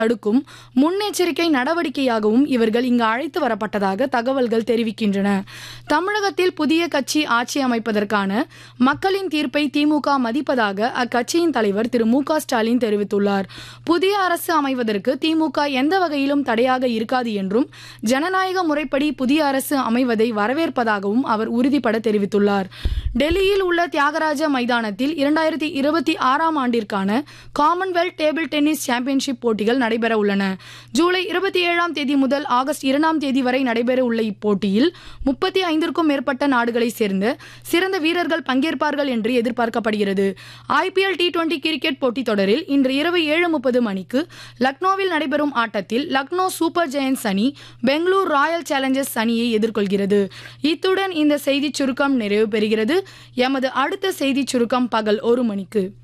தடுக்கும் முன்னெச்சரிக்கை நடவடிக்கையாகவும் இவர்கள் இங்கு அழைத்து வரப்பட்டதாக தகவல்கள் தெரிவிக்கின்றன தமிழகத்தில் புதிய கட்சி ஆட்சி அமைப்பதற்கான மக்களின் தீர்ப்பை திமுக மதிப்பதாக அக்கட்சியின் தலைவர் திரு மு க ஸ்டாலின் தெரிவித்துள்ளார் புதிய அரசு அமைவதற்கு திமுக எந்த வகையிலும் தடையாக இருக்காது என்றும் ஜனநாயக முறைப்படி புதிய அரசு அமைவதை வரவேற்பதாகவும் அவர் உறுதிபட தெரிவித்துள்ளார் டெல்லியில் உள்ள தியாகராஜ மைதானத்தில் இரண்டாயிரத்தி இருபத்தி ஆறாம் ஆண்டிற்கான காமன்வெல்த் டேபிள் டென்னிஸ் சாம்பியன்ஷிப் போட்டிகள் நடைபெற உள்ளன ஜூலை இருபத்தி ஏழாம் தேதி முதல் ஆகஸ்ட் இரண்டாம் தேதி வரை நடைபெற உள்ள இப்போட்டியில் முப்பத்தி ஐந்திற்கும் மேற்பட்ட நாடுகளைச் சேர்ந்த சிறந்த வீரர்கள் பங்கேற்பார்கள் என்று எதிர்பார்க்கப்படுகிறது ஐபிஎல் டி டுவெண்டி கிரிக்கெட் போட்டித் தொடரில் இன்று இரவு ஏழு முப்பது மணிக்கு லக்னோவில் நடைபெறும் ஆட்டத்தில் லக்னோ சூப்பர் ஜெயன்ஸ் அணி பெங்களூர் ராயல் சேலஞ்சர்ஸ் அணியை எதிர்கொள்கிறது இத்துடன் இந்த செய்திச் சுருக்கம் நிறைவு பெறுகிறது எமது அடுத்த செய்திச் சுருக்கம் பகல் ஒரு மணிக்கு